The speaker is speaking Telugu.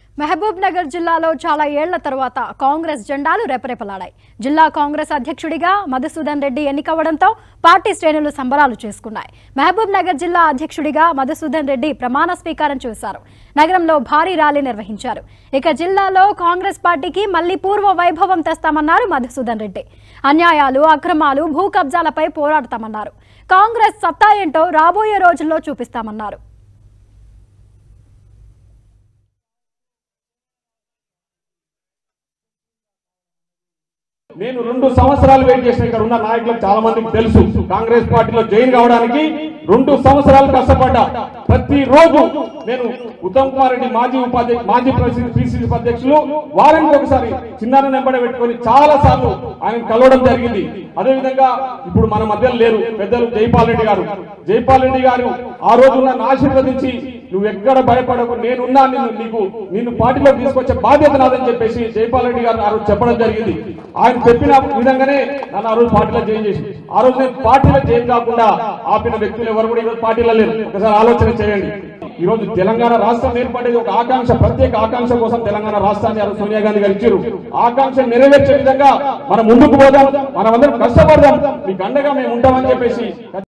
మహబూబ్ నగర్ జిల్లాలో చాలా ఏళ్ల తర్వాత కాంగ్రెస్ జెండాలు రెపరెపలాడాయి జిల్లా కాంగ్రెస్ అధ్యక్షుడిగా మధుసూదన్ రెడ్డి ఎన్నికవడంతో పార్టీ శ్రేణులు సంబరాలు చేసుకున్నాయి మహబూబ్ నగర్ జిల్లా అధ్యక్షుడిగా మధుసూదన్ రెడ్డి ప్రమాణ స్వీకారం చేశారు నగరంలో భారీ ర్యాలీ నిర్వహించారు ఇక జిల్లాలో కాంగ్రెస్ పార్టీకి మళ్లీ పూర్వ వైభవం తెస్తామన్నారు మధుసూదన్ రెడ్డి అన్యాయాలు అక్రమాలు భూ కబ్జాలపై పోరాడతామన్నారు కాంగ్రెస్ సత్తా ఏంటో రాబోయే రోజుల్లో చూపిస్తామన్నారు నేను రెండు సంవత్సరాలు వెయిట్ చేసిన ఇక్కడ ఉన్న నాయకులకు చాలా మందికి తెలుసు కాంగ్రెస్ పార్టీలో జాయిన్ కావడానికి రెండు సంవత్సరాలు కష్టపడ్డా ప్రతి రోజు నేను ఉత్తమ్ కుమార్ రెడ్డి మాజీ ఉపాధ్యక్షులు మాజీ పిసిసి అధ్యక్షులు వారానికి ఒకసారి చిన్న నెంబడ పెట్టుకొని చాలా సార్లు ఆయన కలవడం జరిగింది అదే విధంగా ఇప్పుడు మన మధ్యలో లేరు పెద్దలు జైపాల్ రెడ్డి గారు జైపాల్ రెడ్డి గారు ఆ రోజు నన్ను ఆశీర్వదించి నువ్వు ఎక్కడ భయపడకు నేనున్నా నిన్ను నీకు నిన్ను పార్టీలో తీసుకొచ్చే బాధ్యత నాదని చెప్పేసి జైపాల్ రెడ్డి గారు ఆ రోజు చెప్పడం జరిగింది ఆయన చెప్పిన విధంగానే నన్ను ఆ రోజు పార్టీలో జాయిన్ చేసి ఆ రోజు నేను పార్టీలో జాయిన్ కాకుండా ఆపిన వ్యక్తులు ఎవరు కూడా ఈరోజు పార్టీలో లేరు ఒకసారి ఆలోచన చేయండి ఈ రోజు తెలంగాణ రాష్ట్రం ఏర్పడేది ఒక ఆకాంక్ష ప్రత్యేక ఆకాంక్ష కోసం తెలంగాణ రాష్ట్రాన్ని ఆ రోజు సోనియా గాంధీ గారు ఇచ్చారు ఆకాంక్ష నెరవేర్చే విధంగా మనం ముందుకు పోదాం మనం అందరం కష్టపడదాం మీకు అండగా మేము ఉంటామని చెప్పేసి